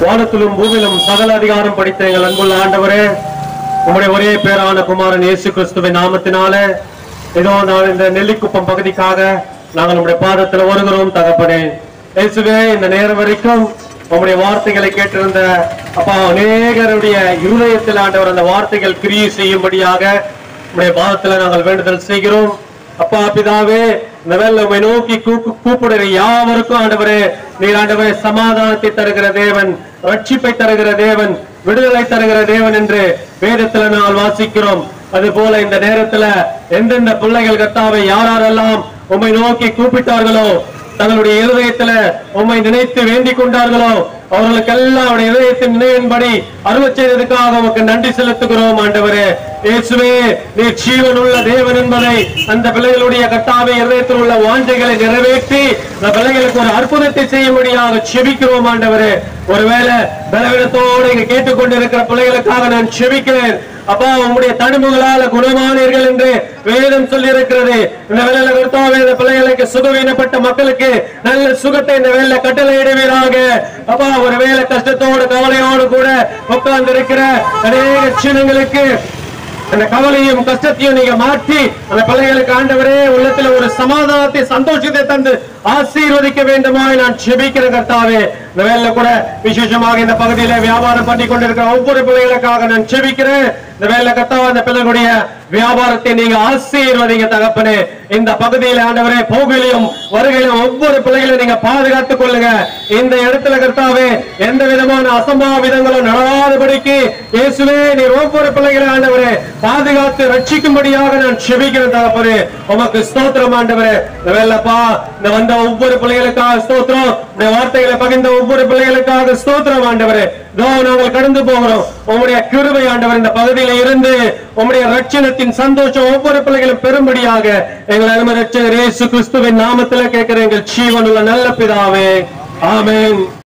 வானத்திலும் பூமியிலும் சகல அதிகாரம் படித்த எங்கள் அன்புள்ள ஆண்டவரே உம்முடைய ஒரே பேரான குமாரன் இயேசு கிறிஸ்துவின் நாமத்தினால இதோ நான் இந்த நெல்லிக்குப்பம் பகுதிக்காக நாங்கள் உம்முடைய பாதத்தில் வருகிறோம் தகப்பனே இயேசுவே இந்த நேரம் வரைக்கும் உம்முடைய வார்த்தைகளை கேட்டிருந்த அப்பா அநேகருடைய இருதயத்தில் ஆண்டவர் அந்த வார்த்தைகள் கிரியை செய்யும்படியாக உம்முடைய பாதத்துல நாங்கள் வேண்டுதல் செய்கிறோம் அப்பா பிதாவே இந்த வேலை உம்மை நோக்கி கூப்பு- கூப்பிடுகிற யாவருக்கும் ஆண்டவரே நீர் ஆண்டவரே சமாதானத்தை தருகிற தேவன் ரட்சிப்பை தருகிற தேவன் விடுதலை தருகிற தேவன் என்று வேதத்துல நாங்கள் வாசிக்கிறோம் அது போல இந்த நேரத்துல எந்தெந்த பிள்ளைகள் கத்தாவை யாரெல்லாம் உம்மை நோக்கி கூப்பிட்டார்களோ தங்களுடைய இருதயத்துல உம்மை நினைத்து வேண்டிக் கொண்டார்களோ அவர்களுக்கெல்லாம் அவருடைய இதயத்தின் நினைவின்படி அருள் செய்ததுக்காக உமக்கு நன்றி செலுத்துகிறோம் ஆண்டவரே இயேசுவே நீ ஜீவன் உள்ள தேவன் என்பதை அந்த பிள்ளைகளுடைய கட்டாவை இருதயத்தில் உள்ள வாஞ்சைகளை நிறைவேற்றி அந்த பிள்ளைகளுக்கு ஒரு அற்புதத்தை செய்யும்படியாக செபிக்கிறோம் ஆண்டவரே ஒருவேளை பலவீனத்தோடு இங்க கேட்டுக்கொண்டிருக்கிற பிள்ளைகளுக்காக நான் செபிக்கிறேன் அப்பா உங்களுடைய தடும்புகளால குணமானீர்கள் என்று வேதம் சொல்லி இருக்கிறது இந்த வேலையில கர்த்தாவே இந்த பிள்ளைகளுக்கு சுகவீனப்பட்ட மக்களுக்கு நல்ல சுகத்தை இந்த வேலையில கட்டளையிடுவீராக அப்பா ஒரு வேலை கஷ்டத்தோடு கவலையோடு கூட உட்கார்ந்து இருக்கிற அநேக சின்னங்களுக்கு அந்த கவலையும் கஷ்டத்தையும் நீங்க மாற்றி அந்த பிள்ளைகளுக்கு ஆண்டவரே உள்ளத்துல ஒரு சமாதானத்தை சந்தோஷத்தை தந்து ஆசீர்வதிக்க வேண்டுமாய் நான் செபிக்கிற கர்த்தாவே இந்த வேலையில கூட விசேஷமாக இந்த பகுதியில வியாபாரம் பண்ணி கொண்டிருக்கிற ஒவ்வொரு பிள்ளைகளுக்காக நான் செபிக்கிறேன் இந்த வேலையில கர்த்தாவா அந்த பிள்ளைகளுடைய வியாபாரத்தை நீங்க ஆசீர்வதிங்க தகப்பனே இந்த பகுதியில ஆண்டவரே போகலையும் வருகையிலும் ஒவ்வொரு பிள்ளைகளையும் நீங்க பாதுகாத்துக் கொள்ளுங்க இந்த இடத்துல கர்த்தாவே எந்த விதமான அசம்பாவிதங்களும் நடவாதபடிக்கு இயேசுவே நீர் ஒவ்வொரு பிள்ளைகளை ஆண்டவரே பாதுகாத்து ரட்சிக்கும்படியாக நான் செபிக்கிறேன் தகப்பனே உமக்கு ஸ்தோத்திரம் ஆண்டவரே இந்த வேலைப்பா இந்த வந்த ஒவ்வொரு பிள்ளைகளுக்காக ஸ்தோத்திரம் இந்த வார்த்தைகளை பகிர்ந்த ஒவ்வொரு பிள்ளைகளுக்காக ஸ்தோத்திரம் ஆண்டவரே இதோ நாங்கள் கடந்து போகிறோம் உம்முடைய கிருபை ஆண்டவர் இந்த பகுதியில இருந்து உம்முடைய ரட்சணத்தின் சந்தோஷம் ஒவ்வொரு பிள்ளைகளும் பெரும்படியாக எங்கள் அருமை ரட்சகர் இயேசு கிறிஸ்துவின் நாமத்துல கேட்கிற எங்கள் ஜீவனுள்ள நல்ல பிதாவே ஆமென்